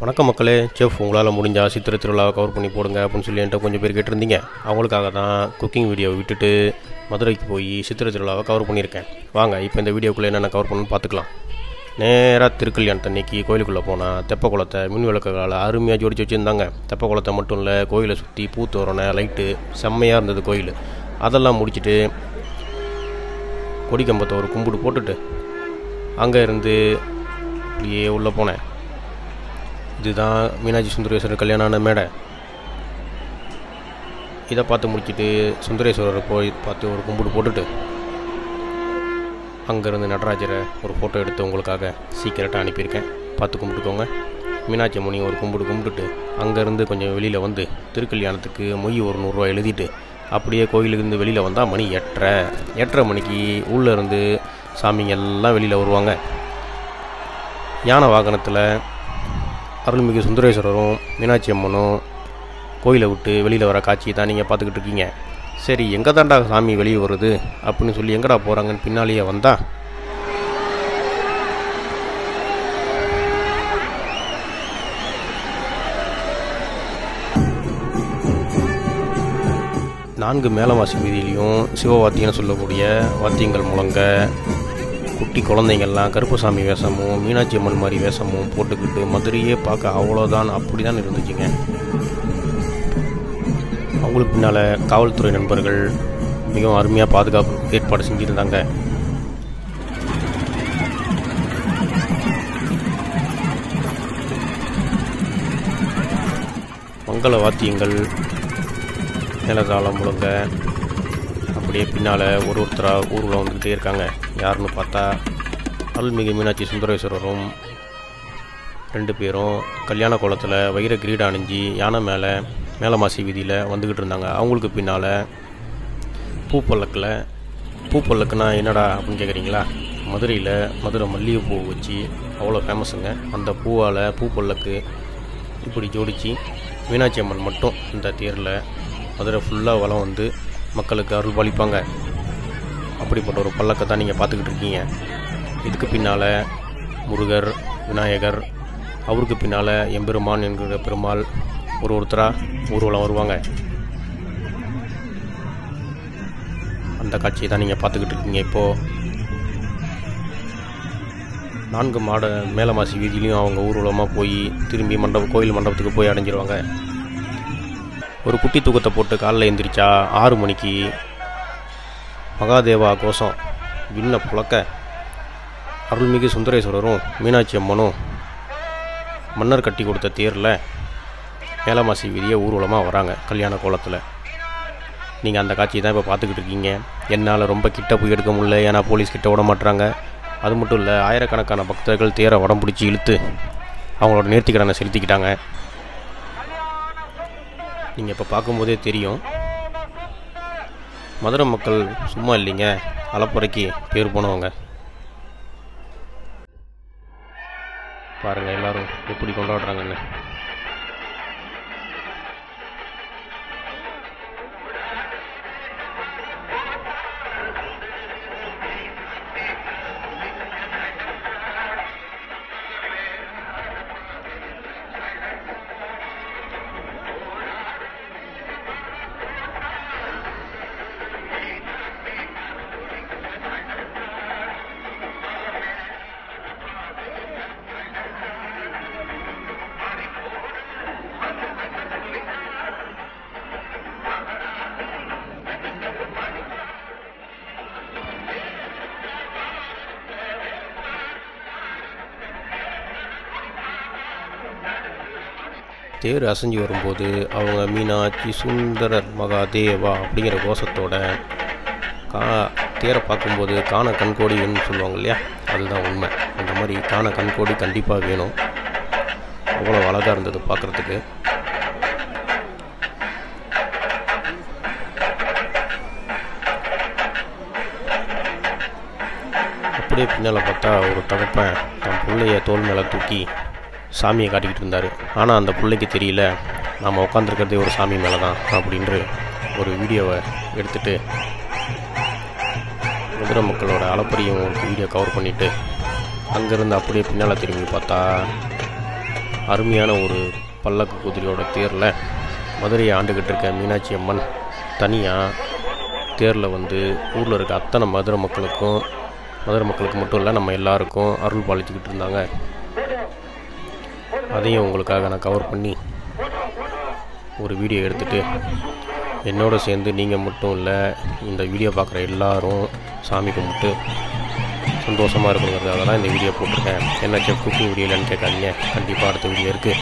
வணக்கம் மக்களே செஃப் உங்களால் முடிஞ்சா சித்திரை திருவிழாவை கவர் பண்ணி போடுங்க அப்படின்னு சொல்லி என்கிட்ட கொஞ்சம் பேர் கேட்டிருந்தீங்க அவங்களுக்காக தான் குக்கிங் வீடியோவை விட்டுட்டு மதுரைக்கு போய் சித்திரை திருவிழாவை கவர் பண்ணியிருக்கேன் வாங்க இப்போ இந்த வீடியோக்குள்ளே என்னென்ன கவர் பண்ணணும்னு பார்த்துக்கலாம் நேராக திருக்கல்யாணத்தன்னைக்கு கோயிலுக்குள்ளே போனால் தெப்ப குளத்தை மின் விளக்குகளால் அருமையாக ஜோடிச்சு வச்சுருந்தாங்க தெப்ப குளத்தை மட்டும் இல்லை கோயிலை சுற்றி பூத்தோரணை லைட்டு செம்மையாக இருந்தது கோயில் அதெல்லாம் முடிச்சுட்டு கொடிக்கம்பத்தை ஒரு கும்பிடு போட்டுட்டு அங்கே இருந்து அப்படியே உள்ளே போனேன் இதுதான் மீனாட்சி சுந்தரேஸ்வரர் கல்யாணான மேடை இதை பார்த்து முடிச்சுட்டு சுந்தரேஸ்வரரை போய் பார்த்து ஒரு கும்பிடு போட்டுட்டு அங்கேருந்து நடராஜரை ஒரு ஃபோட்டோ எடுத்து உங்களுக்காக சீக்கிரட்டாக அனுப்பியிருக்கேன் பார்த்து கும்பிட்டுக்கோங்க மீனாட்சி அம்மனி ஒரு கும்பிடு கும்பிட்டுட்டு அங்கேருந்து கொஞ்சம் வெளியில் வந்து திருக்கல்யாணத்துக்கு மொய் ஒரு நூறுரூவா எழுதிட்டு அப்படியே கோயிலுக்கு வெளியில் வந்தால் மணி எட்டரை எட்டரை மணிக்கு உள்ளே இருந்து சாமிங்க எல்லாம் வெளியில் வருவாங்க யானை வாகனத்தில் அருள்மிகு சுந்தரேஸ்வரரும் மீனாட்சி அம்மனும் கோயிலை விட்டு வெளியில் வர காட்சியை தான் நீங்கள் பார்த்துக்கிட்டு இருக்கீங்க சரி எங்கே தாண்டா சாமி வெளியே வருது அப்படின்னு சொல்லி எங்கடா போகிறாங்கன்னு பின்னாலேயே வந்தா நான்கு மேலவாசி வீதியிலையும் சிவவாத்தியம்னு சொல்லக்கூடிய வாத்தியங்கள் முழங்க குட்டி குழந்தைங்கள்லாம் கருப்பசாமி வேஷமும் மீனாட்சி அம்மன் மாதிரி வேஷமும் போட்டுக்கிட்டு மதுரையே பார்க்க அவ்வளோதான் அப்படி தான் இருந்துச்சுங்க அவங்களுக்கு பின்னால் காவல்துறை நண்பர்கள் மிகவும் அருமையாக பாதுகாப்பு ஏற்பாடு செஞ்சுருந்தாங்க மங்கள வாத்தியங்கள் மேலதாளம் முழுங்க அப்படியே பின்னால் ஒரு ஒருத்தராக ஊரில் வந்துக்கிட்டே இருக்காங்க யாருன்னு பார்த்தா அருள்மிகு மீனாட்சி சுந்தரேஸ்வரரும் ரெண்டு பேரும் கல்யாண கோலத்தில் வைர கிரீடம் அணிஞ்சு யானை மேலே மேலமாசி வீதியில் வந்துக்கிட்டு இருந்தாங்க அவங்களுக்கு பின்னால் பூப்பல்லக்கில் பூப்பல்லக்குனா என்னடா அப்படின்னு கேட்குறீங்களா மதுரையில் மதுரை மல்லிகைப்பூ வச்சு அவ்வளோ ஃபேமஸுங்க அந்த பூவால் பூப்பல்லக்கு இப்படி ஜோடித்து மீனாட்சி அம்மன் மட்டும் இந்த தேரில் மதுரை ஃபுல்லாக வளம் வந்து மக்களுக்கு அருள் பாலிப்பாங்க அப்படிப்பட்ட ஒரு பல்லக்கை தான் நீங்கள் பார்த்துக்கிட்டு இருக்கீங்க இதுக்கு பின்னால் முருகர் விநாயகர் அவருக்கு பின்னால் எம்பெருமான் என்கிற பெருமாள் ஒரு ஒருத்தராக ஊர்வலம் வருவாங்க அந்த காட்சியை தான் நீங்கள் பார்த்துக்கிட்டு இருக்கீங்க இப்போது நான்கு மாட மேலமாசி வீதியிலையும் அவங்க ஊர்வலமாக போய் திரும்பி மண்டபம் கோயில் மண்டபத்துக்கு போய் அடைஞ்சிருவாங்க ஒரு குட்டி தூக்கத்தை போட்டு காலைல எந்திரிச்சா ஆறு மணிக்கு மகாதேவா கோஷம் விண்ண புழக்க அருள்மிகு சுந்தரேஸ்வரரும் மீனாட்சி அம்மனும் மன்னர் கட்டி கொடுத்த தேரில் மேலமாசி வீதியை ஊர்வலமாக வராங்க கல்யாண கோலத்தில் நீங்கள் அந்த காட்சியை தான் இப்போ பார்த்துக்கிட்டு இருக்கீங்க என்னால் ரொம்ப கிட்ட போய் எடுக்க முடியல ஏன்னா போலீஸ் கிட்ட விட மாட்டுறாங்க அது மட்டும் இல்லை ஆயிரக்கணக்கான பக்தர்கள் தேரை உடம் பிடிச்சி இழுத்து அவங்களோட நேர்த்திக்கடனை செலுத்திக்கிட்டாங்க நீங்கள் இப்போ பார்க்கும்போதே தெரியும் மதுரை மக்கள் சும்மா இல்லைங்க அலப்புறைக்கு பேர் போனவங்க பாருங்கள் எல்லாரும் எப்படி கொண்டாடுறாங்கன்னு தேர் அசைஞ்சு வரும்போது அவங்க மீனாட்சி சுந்தரர் மகாதேவா அப்படிங்கிற கோஷத்தோட கா தேரை பார்க்கும்போது காண கண்கோடி வேணும்னு சொல்லுவாங்க இல்லையா அதுதான் உண்மை அந்த மாதிரி காண கண்கோடி கண்டிப்பாக வேணும் அவ்வளோ அழகாக இருந்தது பார்க்குறதுக்கு அப்படியே பின்னால் பார்த்தா ஒரு தகப்பன் தன் பிள்ளைய தோல் மேலே தூக்கி சாமியை காட்டிக்கிட்டு இருந்தார் ஆனால் அந்த பிள்ளைக்கு தெரியல நாம் உட்காந்துருக்கிறதே ஒரு சாமி மேலே தான் அப்படின்ற ஒரு வீடியோவை எடுத்துட்டு மதுரை மக்களோட அளப்பரியும் ஒரு வீடியோ கவர் பண்ணிவிட்டு அங்கேருந்து அப்படியே பின்னால் திரும்பி பார்த்தா அருமையான ஒரு பல்லக்கு குதிரையோட தேரில் மதுரையை ஆண்டுக்கிட்டு இருக்க மீனாட்சி அம்மன் தனியாக தேரில் வந்து ஊரில் இருக்க அத்தனை மதுரை மக்களுக்கும் மதுரை மக்களுக்கு மட்டும் இல்லை நம்ம எல்லாருக்கும் அருள் பாலிச்சுக்கிட்டு இருந்தாங்க அதையும் உங்களுக்காக நான் கவர் பண்ணி ஒரு வீடியோ எடுத்துகிட்டு என்னோட சேர்ந்து நீங்கள் மட்டும் இல்லை இந்த வீடியோ பார்க்குற எல்லாரும் சாமி கும்பிட்டு சந்தோஷமாக இருக்கணுங்கிறதுக்காக தான் இந்த வீடியோ போட்டிருக்கேன் என்ன செஃப் குக்கிங் வீடியோ இல்லைன்னு கேட்காதீங்க கண்டிப்பாக அடுத்த வீடியோ இருக்குது